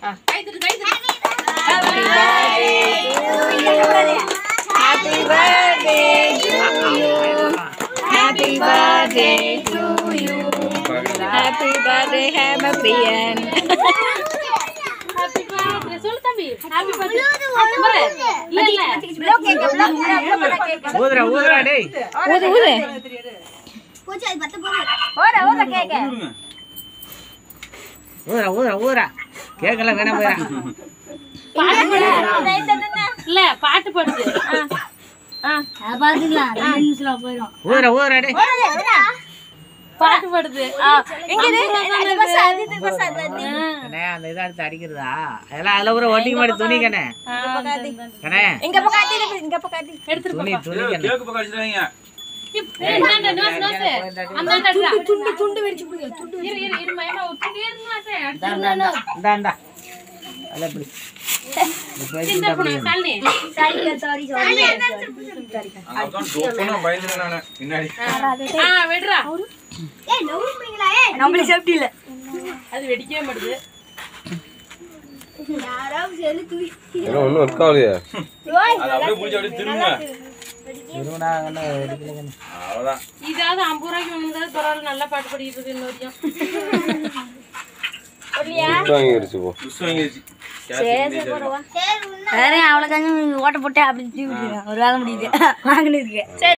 கை தட்டு கை தட்டு Happy birthday to you. Happy birthday to you. Happy birthday, Hamapriyan. Happy birthday சொல்லு தம்பி happy birthday இல்ல இல்ல ஊதுறா ஊதுறா டேய் ஊது ஊது ஊதுறா ஊதுறா ஊதுறா கேக்கெல்லாம் வேணாம் போயிடா இல்ல பாட்டு பாடுது ஊதுறா ஊதுறா டேய் பாட்டு பாடுது கண்ணே அந்த இதை எடுத்து அடிக்கிறதா அதெல்லாம் அதுல ஒரு ஒட்டிக்க மாட்டேன் துணி கண்ணே கண்ணே இங்க பக்காத்தி இங்க பக்காத்தி எடுத்துட்டு துணி துணி கண்ணே கேக்கு பக்கம் வச்சுட்டாங்க இந்தாண்ட, நோஸ், நோஸ். அந்தாண்ட எடுடா. இரு, இரு, இரு, மயமா, ஒரு துண்டு இரு, நோஸே. இந்தா இந்தா இந்தா அதில் இப்படி இப்படி இந்த வச்சுக்கிட்டு பொண்ணு, அப்படி சாலினி. அங்க உட்காந்து டோப்புன்னு பயந்துட்டேன் நானு பின்னாடி ஆ, விடுறா. நம்மளுக்கு சேஃப்டி இல்ல அது வெடிக்கவே மாட்டுது இன்னும் ஒன்றும் ஒர்க் ஆகலையே அது அப்படியே பிடிச்சி அப்படியே திரும்புங்க இருபதா கண்ணே எடுக்கல கண்ணே அவ்வளோதான் இதாவது ஐம்பது ரூபாய்க்கு ஒண்ணுங்கிறது பரவாயில்ல நல்லா பாட்டு பாடிட்டு இருக்கு இன்ன வரைக்கும் gift வாங்கிருச்சு போ புஷ் வாங்கிடுச்சு கேஸ் வேற அவ்வளோ ஓட்ட போட்டு அப்படி தூக்கி விட்டுருக்கேன். ஒரு வேலை முடியுது வாங்கினதுக்கு